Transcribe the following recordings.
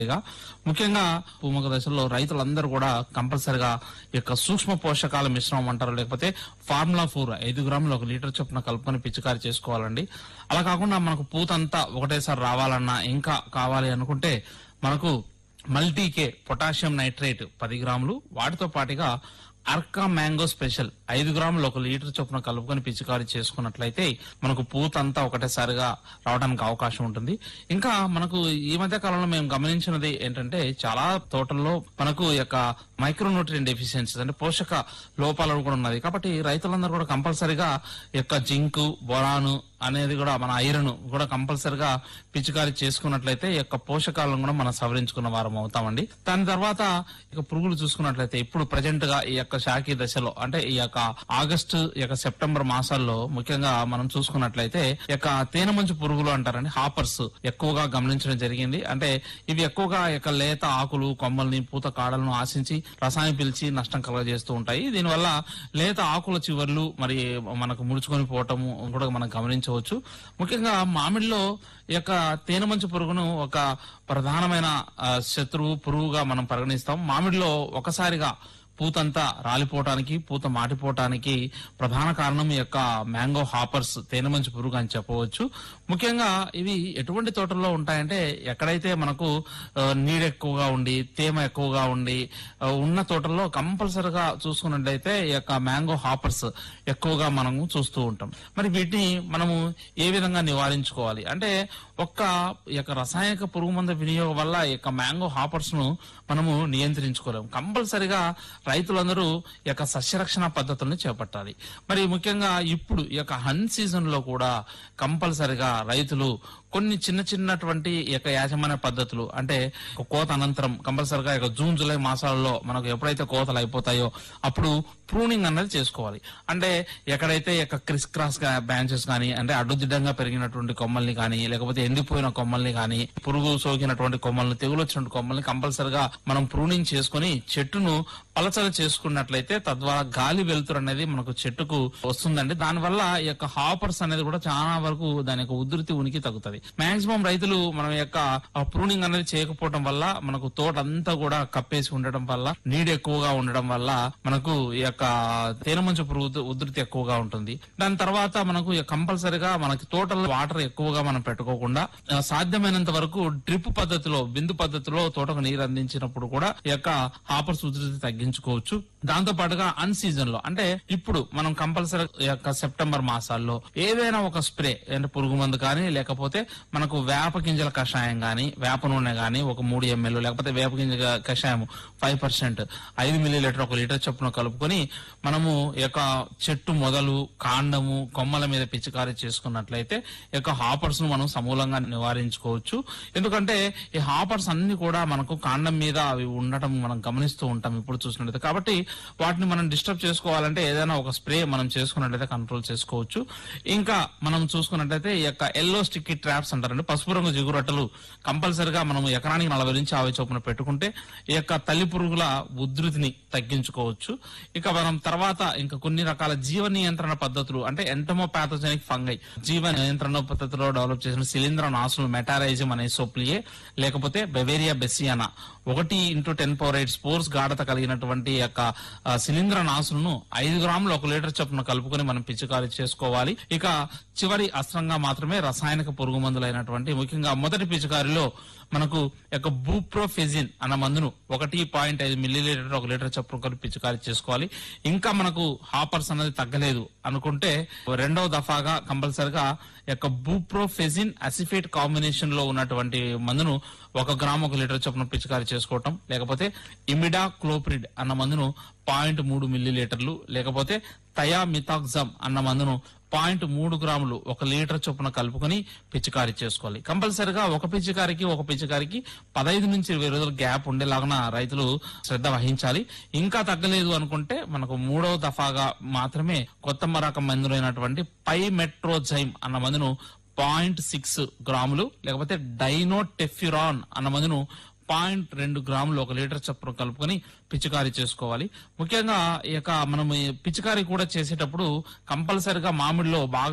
ఇక ముఖ్యంగా పూమక దశలో రైతులందరూ కూడా కంపల్సరిగా ఈ యొక్క సూక్ష్మ పోషకాల మిశ్రమం అంటారు లేకపోతే ఫార్ములా ఫోర్ ఐదు గ్రాములు ఒక లీటర్ చొప్పున కలుపుకొని పిచికారి చేసుకోవాలండి అలా కాకుండా మనకు పూతంతా ఒకటేసారి రావాలన్నా ఇంకా కావాలి అనుకుంటే మనకు మల్టీకే పొటాషియం నైట్రేట్ పది గ్రాములు వాటితో పాటుగా అర్కా మ్యాంగో స్పెషల్ ఐదు గ్రాములు ఒక లీటర్ చొప్పున కలుపుకొని పిచికారి చేసుకున్నట్లయితే మనకు పూతంతా ఒకటేసారిగా రావడానికి అవకాశం ఉంటుంది ఇంకా మనకు ఈ మధ్య కాలంలో మేము గమనించినది ఏంటంటే చాలా తోటల్లో మనకు ఈ యొక్క మైక్రోన్యూట్రియన్ డెఫిషియన్సీస్ అంటే పోషక లోపాలు కూడా ఉన్నది కాబట్టి రైతులందరూ కూడా కంపల్సరిగా ఈ యొక్క జింకు బొరాను అనేది కూడా మన ఐరన్ కూడా కంపల్సరిగా పిచికారి చేసుకున్నట్లయితే ఈ యొక్క పోషకాలను కూడా మనం సవరించుకున్న వారం అవుతామండి దాని తర్వాత ఇక పురుగులు చూసుకున్నట్లయితే ఇప్పుడు ప్రజెంట్ గా ఈ యొక్క శాఖీ దశలో అంటే ఈ యొక్క ఆగస్టు ఈ యొక్క సెప్టెంబర్ మాసాల్లో ముఖ్యంగా మనం చూసుకున్నట్లయితే ఈ యొక్క తేనె మంచు పురుగులు అంటారండి హాపర్స్ ఎక్కువగా గమనించడం జరిగింది అంటే ఇవి ఎక్కువగా ఈ యొక్క లేత ఆకులు కొమ్మల్ని పూత కాడలను ఆశించి రసాయనం పిలిచి నష్టం కలుగజేస్తూ ఉంటాయి దీనివల్ల లేత ఆకుల చివర్లు మరి మనకు ముడుచుకొని పోవటము కూడా మనం గమనించవచ్చు ముఖ్యంగా మామిడిలో ఈ యొక్క తేనె మంచు పురుగును ఒక ప్రధానమైన ఆ, శత్రువు పురుగుగా మనం పరిగణిస్తాం మామిడిలో ఒకసారిగా పూతంతా రాలిపోవటానికి పూత మాటిపోవటానికి ప్రధాన కారణం ఈ యొక్క మ్యాంగో హాపర్స్ తేనె మంచు పురుగు అని చెప్పవచ్చు ముఖ్యంగా ఇవి ఎటువంటి తోటల్లో ఉంటాయంటే ఎక్కడైతే మనకు ఆ, నీడ ఎక్కువగా ఉండి తేమ ఎక్కువగా ఉండి ఆ, ఉన్న తోటల్లో కంపల్సరిగా చూసుకున్నట్లయితే ఈ యొక్క మ్యాంగో హాపర్స్ ఎక్కువగా మనము చూస్తూ ఉంటాం మరి వీటిని మనము ఏ విధంగా నివారించుకోవాలి అంటే ఒక్క ఈ యొక్క రసాయనిక పురుగు మందు వినియోగం వల్ల ఈ యొక్క మ్యాంగో హాపర్స్ ను మనము నియంత్రించుకోలేము కంపల్సరిగా రైతులందరూ ఈ యొక్క సస్యరక్షణ పద్ధతులను చేపట్టాలి మరి ముఖ్యంగా ఇప్పుడు ఈ యొక్క హన్ సీజన్ లో కూడా కంపల్సరిగా రైతులు కొన్ని చిన్న చిన్నటువంటి ఈ యొక్క యాజమాన్య పద్ధతులు అంటే ఒక కోత అనంతరం కంపల్సరిగా ఈ యొక్క జూన్ జూలై మాసాలలో మనకు ఎప్పుడైతే కోతలు అయిపోతాయో అప్పుడు ప్రూనింగ్ అన్నది చేసుకోవాలి అంటే ఎక్కడైతే ఈ యొక్క క్రిస్ క్రాస్ బ్రాంచెస్ కానీ అంటే అడ్డుదిడ్డంగా పెరిగినటువంటి కొమ్మల్ని కానీ లేకపోతే ఎండిపోయిన కొమ్మల్ని కానీ పురుగు సోకినటువంటి కొమ్మల్ని తెగులు వచ్చినటువంటి కొమ్మల్ని కంపల్సరిగా మనం ప్రూనింగ్ చేసుకొని చెట్టును పలచల చేసుకున్నట్లయితే తద్వారా గాలి వెలుతురు అనేది మనకు చెట్టుకు వస్తుందండి దానివల్ల ఈ యొక్క హాపర్స్ అనేది కూడా చాలా వరకు దాని యొక్క ఉధృతి ఉనికి తగ్గుతుంది మాక్సిమం రైతులు మన యొక్క ప్రూనింగ్ అనేది చేయకపోవడం వల్ల మనకు తోట అంతా కూడా కప్పేసి ఉండడం వల్ల నీడు ఎక్కువగా ఉండడం వల్ల మనకు ఈ యొక్క తేనె మంచు పురుగు ఉధృ- ఉధృతి ఎక్కువగా ఉంటుంది దాని తర్వాత మనకు కంపల్సరిగా మనకి తోటలో వాటర్ ఎక్కువగా మనం పెట్టుకోకుండా ఆ, సాధ్యమైనంత వరకు డ్రిప్ పద్ధతిలో బిందు పద్ధతిలో తోటకు నీరు అందించినప్పుడు కూడా ఈ యొక్క హాపర్స్ ఉధృతి తగ్గించుకోవచ్చు దాంతో పాటుగా అన్ సీజన్ లో అంటే ఇప్పుడు మనం కంపల్సరీ ఈ యొక్క సెప్టెంబర్ మాసాల్లో ఏదైనా ఒక స్ప్రే అంటే పురుగు మందు కానీ లేకపోతే మనకు వేప గింజల కషాయం గాని వేప నూనె గాని ఒక మూడు ఎంఎల్ లేకపోతే వేప గింజ కషాయం ఫైవ్ పర్సెంట్ ఐదు మిల్లీ లీటర్ ఒక లీటర్ చొప్పున కలుపుకొని మనము ఈ యొక్క చెట్టు మొదలు కాండము కొమ్మల మీద పిచికారీ చేసుకున్నట్లయితే ఈ యొక్క హాపర్స్ ను మనం సమూలంగా నివారించుకోవచ్చు ఎందుకంటే ఈ హాపర్స్ అన్ని కూడా మనకు కాండం మీద అవి ఉండటం మనం గమనిస్తూ ఉంటాం ఇప్పుడు చూసినట్లయితే కాబట్టి వాటిని మనం డిస్టర్బ్ చేసుకోవాలంటే ఏదైనా ఒక స్ప్రే మనం చేసుకున్నట్లయితే కంట్రోల్ చేసుకోవచ్చు ఇంకా మనం చూసుకున్నట్లయితే ఈ యొక్క ఎల్లో స్టిక్కీ ట్రాప్స్ అంటారండి పసుపు రంగు జిగురట్టలు కంపల్సరిగా మనం ఎకరానికి నలభై నుంచి యాభై చొప్పున పెట్టుకుంటే ఈ యొక్క తల్లి పురుగుల ఉధృతిని తగ్గించుకోవచ్చు ఇక మనం తర్వాత ఇంకా కొన్ని రకాల జీవ నియంత్రణ పద్ధతులు అంటే ఎంటమో పాథోజెనిక్ ఫంగై జీవ నియంత్రణ పద్ధతిలో డెవలప్ చేసిన శిలీంద్ర నాసులు మెటారైజం అనే సోప్లియే లేకపోతే బెవేరియా బెసియానా ఒకటి into ten power eight spores గాఢత కలిగినటువంటి ఈ యొక్క ఆ, శిలీంద్ర నాసులను ఐదు గ్రాములు ఒక లీటర్ చొప్పున కలుపుకొని మనం పిచికారీ చేసుకోవాలి ఇక చివరి అస్త్రంగా మాత్రమే రసాయనిక పురుగు మందులైనటువంటి ముఖ్యంగా మొదటి పిచికారిలో మనకు ఈ యొక్క బూప్రోఫెజిన్ అన్న మందును ఒకటి పాయింట్ ఐదు మిల్లీ లీటర్ ఒక లీటర్ చొప్పున కలిపి పిచికారీ చేసుకోవాలి ఇంకా మనకు హాపర్స్ అనేది తగ్గలేదు అనుకుంటే రెండవ దఫాగా కంపల్సరిగా ఈ యొక్క బూప్రోఫెజిన్ అసిఫేట్ కాంబినేషన్ లో ఉన్నటువంటి మందును ఒక గ్రాము ఒక లీటర్ చొప్పున పిచికారీ చేసుకోవటం లేకపోతే ఇమిడా క్లోప్రిడ్ అన్న మందును పాయింట్ మూడు మిల్లీ లీటర్లు లేకపోతే థయామిథాక్జమ్ అన్న మందును పాయింట్ మూడు గ్రాములు ఒక లీటర్ చొప్పున కలుపుకొని పిచికారీ చేసుకోవాలి కంపల్సరిగా ఒక పిచికారికి ఒక పిచికారికి పదహైదు నుంచి ఇరవై రోజుల గ్యాప్ ఉండేలాగా రైతులు శ్రద్ధ వహించాలి ఇంకా తగ్గలేదు అనుకుంటే మనకు మూడవ దఫాగా మాత్రమే కొత్త రకం మందులైనటువంటి పై మెట్రోజైమ్ అన్న మందును పాయింట్ సిక్స్ గ్రాములు లేకపోతే డైనోటెఫ్యురాన్ అన్న మందును పాయింట్ రెండు గ్రాములు ఒక లీటర్ చొప్పున కలుపుకొని పిచికారీ చేసుకోవాలి ముఖ్యంగా ఈ యొక్క మనం ఈ పిచికారీ కూడా చేసేటప్పుడు కంపల్సరిగా మామిడిలో బాగా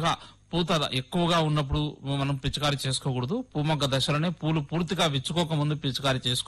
పూత ఎక్కువగా ఉన్నప్పుడు మనం పిచికారీ చేసుకోకూడదు పూమొగ్గ దశలోనే పూలు పూర్తిగా విచ్చుకోక ముందు పిచికారీ చేసుకోవాలి